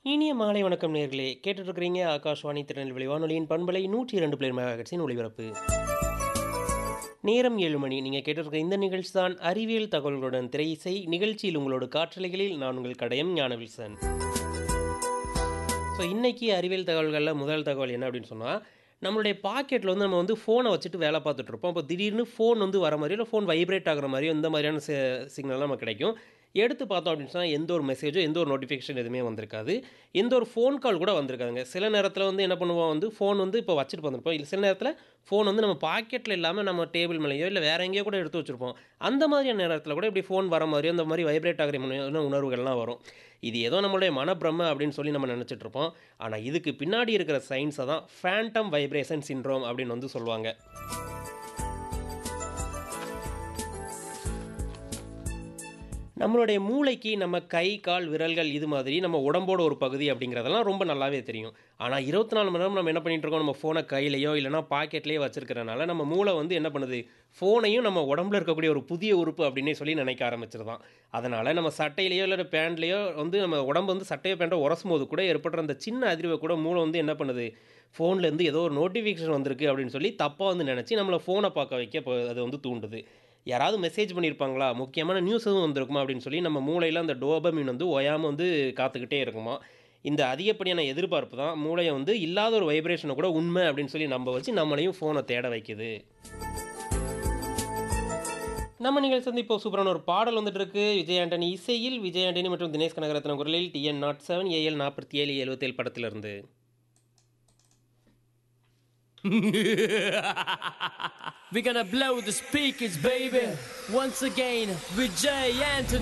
இனிய மாலை வணக்கம் நேர்களே கேட்டுட்டு இருக்கிறீங்க ஆகாஷ்வாணி திருநெல்வேலி வானொலியின் பண்பலை நூற்றி இரண்டு பிளேர் மெகாஹெட்ஸின் ஒளிபரப்பு நேரம் ஏழு மணி நீங்கள் கேட்டிருக்க இந்த நிகழ்ச்சி தான் அறிவியல் தகவல்களுடன் திரை இசை நிகழ்ச்சியில் உங்களோட காற்றலைகளில் நான் உங்கள் கடையம் ஞானவில்சன் ஸோ இன்னைக்கு அறிவியல் தகவல்களில் முதல் தகவல் என்ன அப்படின்னு சொன்னால் நம்மளுடைய பாக்கெட்டில் வந்து நம்ம வந்து ஃபோனை வச்சுட்டு வேலை பார்த்துட்டு இருப்போம் அப்போ திடீர்னு ஃபோன் வந்து வர மாதிரி இல்லை ஃபோன் வைப்ரேட் ஆகிற மாதிரியோ இந்த மாதிரியான சிக்னல்லாம் நமக்கு கிடைக்கும் எடுத்து பார்த்தோம் அப்படின்னு சொன்னால் எந்த ஒரு மெசேஜோ எந்த ஒரு நோட்டிஃபிகேஷன் எதுவுமே வந்திருக்காது எந்த ஒரு ஃபோன் கால் கூட வந்திருக்காதுங்க சில நேரத்தில் வந்து என்ன பண்ணுவோம் வந்து ஃபோன் வந்து இப்போ வச்சுட்டு வந்திருப்போம் இல்லை சில நேரத்தில் ஃபோன் வந்து நம்ம பாக்கெட்டில் இல்லாமல் நம்ம டேபிள் மேலேயோ இல்லை வேற எங்கேயோ கூட எடுத்து வச்சுருப்போம் அந்த மாதிரியான நேரத்தில் கூட இப்படி ஃபோன் வர மாதிரியோ அந்த மாதிரி வைப்ரேட் ஆகிற மாதிரியான உணர்வுகள்லாம் வரும் இது ஏதோ நம்மளுடைய மனப்பிரம அப்படின்னு சொல்லி நம்ம நினச்சிட்டு இருப்போம் ஆனால் இதுக்கு பின்னாடி இருக்கிற சயின்ஸை தான் ஃபேண்டம் வைப்ரேஷன் சின்ரோம் அப்படின்னு வந்து சொல்லுவாங்க நம்மளுடைய மூளைக்கு நம்ம கை கால் விரல்கள் இது மாதிரி நம்ம உடம்போட ஒரு பகுதி அப்படிங்கிறதெல்லாம் ரொம்ப நல்லாவே தெரியும் ஆனால் இருபத்தி நாலு மணி நேரம் நம்ம என்ன பண்ணிட்டு இருக்கோம் நம்ம ஃபோனை கையிலையோ இல்லைனா பாக்கெட்லேயோ வச்சிருக்கிறனால நம்ம மூளை வந்து என்ன பண்ணுது ஃபோனையும் நம்ம உடம்புல இருக்கக்கூடிய ஒரு புதிய உறுப்பு அப்படின்னே சொல்லி நினைக்க ஆரம்பிச்சிருதான் அதனால் நம்ம சட்டையிலையோ இல்லை பேண்ட்லேயோ வந்து நம்ம உடம்பு வந்து சட்டையோ பேண்ட்டோ உரசும் போது கூட ஏற்படுற அந்த சின்ன அதிர்வை கூட மூளை வந்து என்ன பண்ணுது ஃபோன்லேருந்து ஏதோ ஒரு நோட்டிஃபிகேஷன் வந்திருக்கு அப்படின்னு சொல்லி தப்பாக வந்து நினச்சி நம்மளை ஃபோனை பார்க்க வைக்க இப்போ அது வந்து தூண்டுது யாராவது மெசேஜ் பண்ணியிருப்பாங்களா முக்கியமான நியூஸ் எதுவும் வந்திருக்குமா அப்படின்னு சொல்லி நம்ம மூளையில் அந்த டோபமின் வந்து ஓயாமல் வந்து காத்துக்கிட்டே இருக்குமா இந்த அதிகப்படியான எதிர்பார்ப்பு தான் மூளையை வந்து இல்லாத ஒரு வைப்ரேஷனை கூட உண்மை அப்படின்னு சொல்லி நம்ப வச்சு நம்மளையும் ஃபோனை தேட வைக்குது நம்ம நிகழ்ச்சி வந்து இப்போ சூப்பரான ஒரு பாடல் வந்துட்டு இருக்கு விஜய் ஆண்டனி இசையில் விஜய் ஆண்டனி மற்றும் தினேஷ் கனகரத்ன குரலில் டிஎன் நாட் செவன் ஏஎல் நாற்பத்தி ஏழு எழுபத்தேழு படத்திலிருந்து We're gonna blow the speakers, baby. Once again, with Jay Anthony.